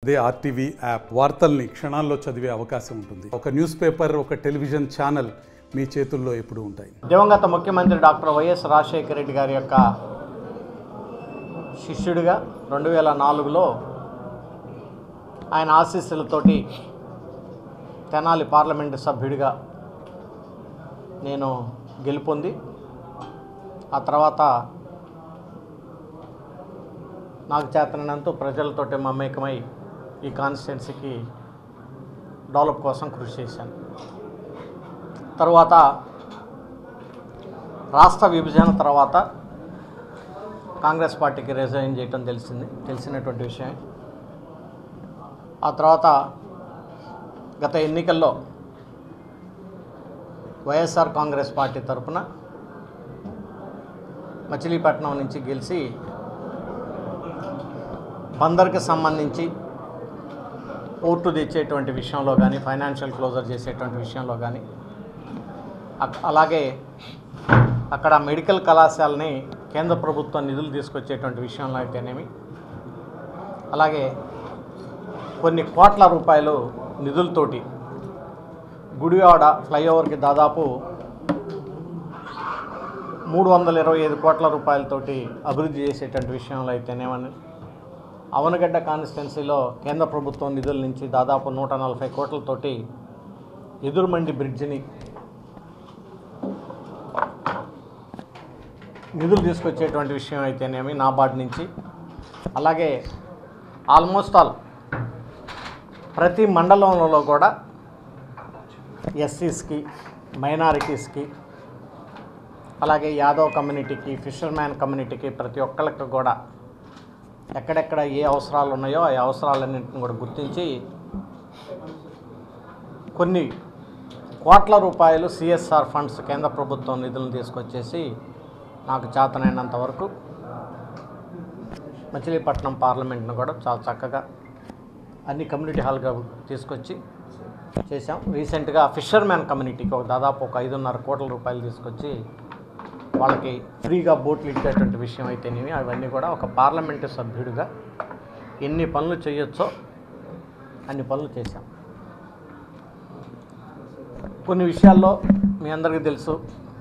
అదే RTV app వార్తల్ని క్షణాల్లో చదివే అవకాశం ఉంటుంది ఒక న్యూస్ పేపర్ ఒక టెలివిజన్ ఛానల్ మీ చేతుల్లో ఎప్పుడూ ఉంటాయి దివంగత ముఖ్యమంత్రి డాక్టర్ వైఎస్ రాజశేఖర రెడ్డి గారి యొక్క శిష్యుడిగా రెండు వేల నాలుగులో ఆయన ఆశీస్సులతోటి తెనాలి పార్లమెంటు సభ్యుడిగా నేను గెలుపొంది ఆ తర్వాత నాకు చేతనంతో ప్రజలతోటి మమేకమై ఈ కాన్స్టిట్యున్సీకి డెవలప్ కోసం కృషి చేశాను తరువాత రాష్ట్ర విభజన తర్వాత కాంగ్రెస్ పార్టీకి రిజైన్ చేయటం తెలిసింది తెలిసినటువంటి విషయం ఆ తర్వాత గత ఎన్నికల్లో వైఎస్ఆర్ కాంగ్రెస్ పార్టీ తరఫున మచిలీపట్నం నుంచి గెలిచి బందర్కి సంబంధించి పోర్టు తెచ్చేటువంటి విషయంలో కానీ ఫైనాన్షియల్ క్లోజర్ చేసేటువంటి విషయంలో కానీ అక్- అలాగే అక్కడ మెడికల్ కళాశాలని కేంద్ర ప్రభుత్వం నిధులు తీసుకొచ్చేటువంటి విషయంలో అయితేనేమి అలాగే కొన్ని కోట్ల రూపాయలు నిధులతోటి గుడివాడ ఫ్లైఓవర్కి దాదాపు మూడు వందల ఇరవై ఐదు కోట్ల రూపాయలతోటి అభివృద్ధి చేసేటువంటి విషయంలో అయితేనేమని అవనగడ్డ కాన్స్టిట్యున్సీలో కేంద్ర ప్రభుత్వం నిధుల నుంచి దాదాపు నూట నలభై కోట్లతోటి ఎదురుమండి బ్రిడ్జిని నిధులు తీసుకొచ్చేటువంటి విషయం అయితేనేమి నాబార్డ్ నుంచి అలాగే ఆల్మోస్ట్ ఆల్ ప్రతి మండలంలో కూడా ఎస్సీస్కి మైనారిటీస్కి అలాగే యాదవ్ కమ్యూనిటీకి ఫిషర్మ్యాన్ కమ్యూనిటీకి ప్రతి ఒక్కరికి కూడా ఎక్కడెక్కడ ఏ అవసరాలు ఉన్నాయో ఆ అవసరాలన్నింటిని కూడా గుర్తించి కొన్ని కోట్ల రూపాయలు సిఎస్ఆర్ ఫండ్స్ కేంద్ర ప్రభుత్వం నిధులను తీసుకొచ్చేసి నాకు చేతనైనంత వరకు మచిలీపట్నం పార్లమెంట్ను కూడా చాలా చక్కగా అన్ని కమ్యూనిటీ హాల్గా తీసుకొచ్చి చేశాం రీసెంట్గా ఫిషర్మ్యాన్ కమ్యూనిటీకి ఒక దాదాపు ఒక ఐదున్నర కోట్ల రూపాయలు తీసుకొచ్చి వాళ్ళకి ఫ్రీగా బోట్లు ఇచ్చేటువంటి విషయం అయితేనేమి అవన్నీ కూడా ఒక పార్లమెంటు సభ్యుడిగా ఎన్ని పనులు చేయొచ్చో అన్ని పనులు చేశాం కొన్ని విషయాల్లో మీ అందరికీ తెలుసు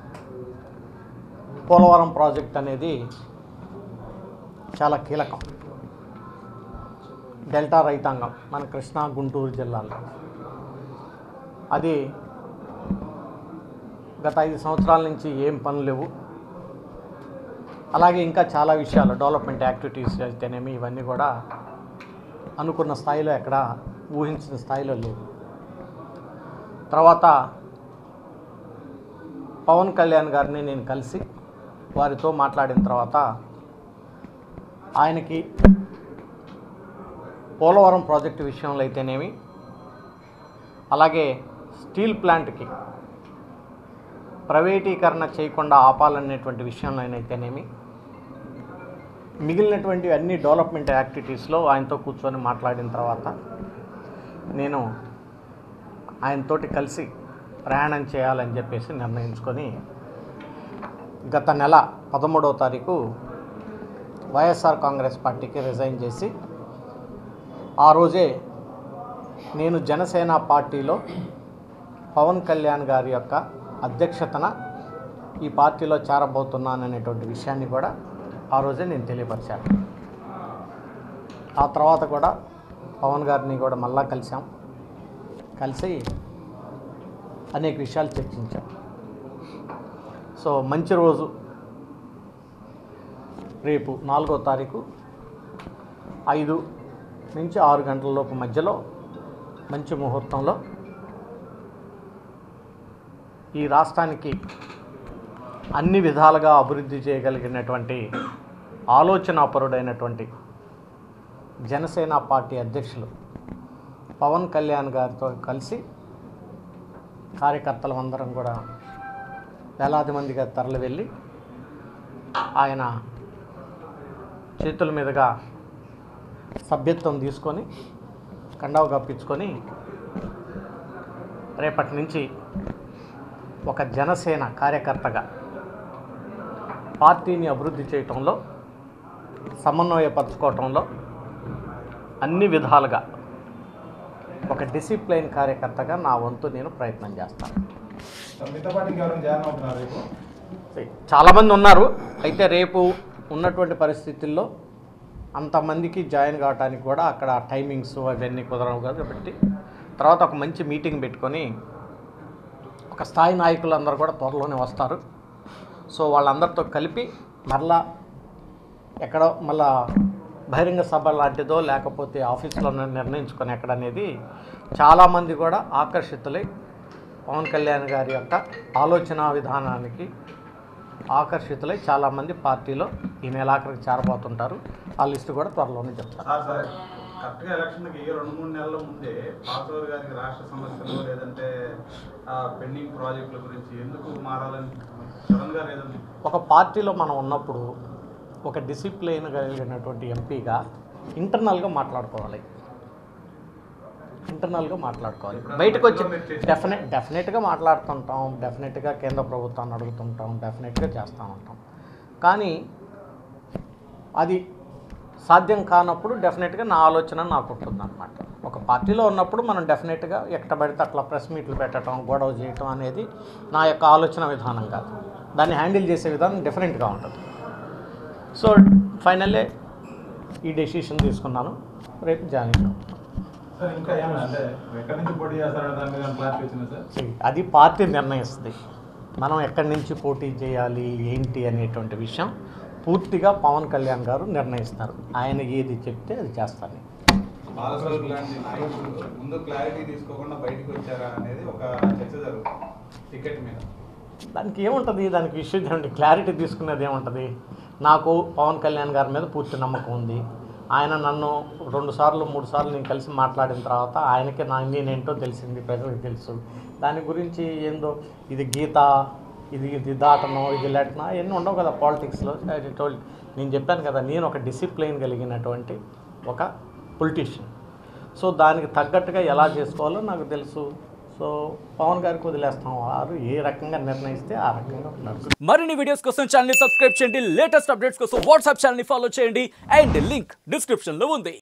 పోలవరం ప్రాజెక్ట్ అనేది చాలా కీలకం డెల్టా రైతాంగం మన కృష్ణా గుంటూరు జిల్లాలో అది గత ఐదు సంవత్సరాల నుంచి ఏం పనులు లేవు అలాగే ఇంకా చాలా విషయాలు డెవలప్మెంట్ యాక్టివిటీస్ అయితేనేమి ఇవన్నీ కూడా అనుకున్న స్థాయిలో ఎక్కడ ఊహించిన స్థాయిలో లేవు తర్వాత పవన్ కళ్యాణ్ గారిని నేను కలిసి వారితో మాట్లాడిన తర్వాత ఆయనకి పోలవరం ప్రాజెక్టు విషయంలో అయితేనేమి అలాగే స్టీల్ ప్లాంట్కి ప్రైవేటీకరణ చేయకుండా ఆపాలనేటువంటి విషయంలో అయితేనేమి మిగిలినటువంటి అన్ని డెవలప్మెంట్ యాక్టివిటీస్లో ఆయనతో కూర్చొని మాట్లాడిన తర్వాత నేను ఆయనతోటి కలిసి ప్రయాణం చేయాలని చెప్పేసి నిర్ణయించుకొని గత నెల పదమూడవ తారీఖు వైఎస్ఆర్ కాంగ్రెస్ పార్టీకి రిజైన్ చేసి ఆ రోజే నేను జనసేన పార్టీలో పవన్ కళ్యాణ్ గారి యొక్క అధ్యక్షతన ఈ పార్టీలో చేరబోతున్నాననేటువంటి విషయాన్ని కూడా ఆ రోజే నేను తెలియపరిచాను ఆ తర్వాత కూడా పవన్ గారిని కూడా మళ్ళా కలిసాం కలిసి అనేక విషయాలు చర్చించాం సో మంచి రోజు రేపు నాలుగో తారీఖు ఐదు నుంచి ఆరు గంటల లోపు మధ్యలో మంచి ముహూర్తంలో ఈ రాష్ట్రానికి అన్ని విధాలుగా అభివృద్ధి చేయగలిగినటువంటి ఆలోచనాపరుడైనటువంటి జనసేన పార్టీ అధ్యక్షులు పవన్ కళ్యాణ్ గారితో కలిసి కార్యకర్తలు అందరం కూడా వేలాది మందిగా తరలి వెళ్ళి ఆయన చేతుల మీదుగా సభ్యత్వం తీసుకొని కండవ కప్పించుకొని రేపటి నుంచి ఒక జనసేన కార్యకర్తగా పార్టీని అభివృద్ధి చేయటంలో సమన్వయపరచుకోవటంలో అన్ని విధాలుగా ఒక డిసిప్లైన్ కార్యకర్తగా నా వంతు నేను ప్రయత్నం చేస్తాను మీతో పాటు ఇంకెవరైనా జాయిన్ అవుతున్నారు రేపు చాలామంది ఉన్నారు అయితే రేపు ఉన్నటువంటి పరిస్థితుల్లో అంతమందికి జాయిన్ కావడానికి కూడా అక్కడ టైమింగ్స్ అవన్నీ కుదరవు కాబట్టి తర్వాత ఒక మంచి మీటింగ్ పెట్టుకొని ఒక స్థాయి నాయకులందరూ కూడా త్వరలోనే వస్తారు సో వాళ్ళందరితో కలిపి మరలా ఎక్కడో మళ్ళా బహిరంగ సభ లాంటిదో లేకపోతే ఆఫీస్లో నిర్ణయించుకొని ఎక్కడ అనేది చాలామంది కూడా ఆకర్షితులై పవన్ కళ్యాణ్ గారి యొక్క ఆలోచన విధానానికి ఆకర్షితులై చాలామంది పార్టీలో ఈ నెలాఖరికి చేరబోతుంటారు ఆ లిస్టు కూడా త్వరలోనే చెప్తారు సార్ సార్ కరెక్ట్గా ఎలక్షన్కి రెండు మూడు నెలల ముందే పాతూరు గారికి రాష్ట్ర సమస్యలు లేదంటే పెండింగ్ ప్రాజెక్టుల గురించి ఎందుకు మారాలని జగన్ గారు ఏదన్నా ఒక పార్టీలో మనం ఉన్నప్పుడు ఒక డిసిప్లైన్ కలిగినటువంటి ఎంపీగా ఇంటర్నల్గా మాట్లాడుకోవాలి ఇంటర్నల్గా మాట్లాడుకోవాలి బయటకు వచ్చి డెఫినెట్ డెఫినెట్గా మాట్లాడుతుంటాం డెఫినెట్గా కేంద్ర ప్రభుత్వాన్ని అడుగుతుంటాం డెఫినెట్గా చేస్తూ ఉంటాం కానీ అది సాధ్యం కానప్పుడు డెఫినెట్గా నా ఆలోచన నాకు ఉంటుందన్నమాట ఒక పార్టీలో ఉన్నప్పుడు మనం డెఫినెట్గా ఎక్కడ పడితే అట్లా ప్రెస్ మీట్లు పెట్టడం గొడవ చేయటం అనేది నా యొక్క ఆలోచన విధానం కాదు దాన్ని హ్యాండిల్ చేసే విధానం డిఫరెంట్గా ఉంటుంది సో ఫైనల్లీ ఈ డెసిషన్ తీసుకున్నాను రేపు జాయిన్ అవుతాను. సార్ ఇంకా ఏమన్నా అంటే ఎక్కడి నుంచి పోటీ చేస్తారనే దాని మీద క్లారిటీ వచ్చింది సార్ అది పార్టీ నిర్ణయిస్తుంది మనం ఎక్కడి నుంచి పోటీ చేయాలి ఏంటి అనేటువంటి విషయం పూర్తిగా పవన్ కళ్యాణ్ గారు నిర్ణయిస్తారు ఆయన ఏది చెప్తే అది చేస్తాను బాలస్వరూప్ లాంటి నాయకులు ముందు క్లారిటీ తీసుకోకుండా బయటకు వచ్చారా అనేది ఒక చర్చ జరుగుతుంది టికెట్ మీద దానికి ఏముంటుంది దానికి విషయం ఏమిటి క్లారిటీ తీసుకునేది ఏముంటుంది నాకు పవన్ కళ్యాణ్ గారి మీద పూర్తి నమ్మకం ఉంది ఆయన నన్ను రెండు సార్లు మూడు సార్లు నేను కలిసి మాట్లాడిన తర్వాత ఆయనకే నా నేనేంటో తెలిసింది ప్రజలకు తెలుసు దాని గురించి ఏందో ఇది గీత ఇది ఇది దాటనో ఇది లెటనో అవన్నీ ఉండవు కదా పాలిటిక్స్లో టోల్ నేను చెప్పాను కదా నేను ఒక డిసిప్లైన్ కలిగినటువంటి ఒక పొలిటీషియన్ సో దానికి తగ్గట్టుగా ఎలా చేసుకోవాలో నాకు తెలుసు సో పవన్ గారికి వదిలేస్తాం వారు ఏ రకంగా నిర్ణయిస్తే ఆ రకంగా నడుస్తుంది మరిన్ని వీడియోస్ కోసం ఛానల్ సబ్స్క్రైబ్ చేయండి లేటెస్ట్ అప్డేట్స్ కోసం వాట్సాప్ ఛానల్ ఫాలో చేయండి అండ్ లింక్ డిస్క్రిప్షన్ లో ఉంది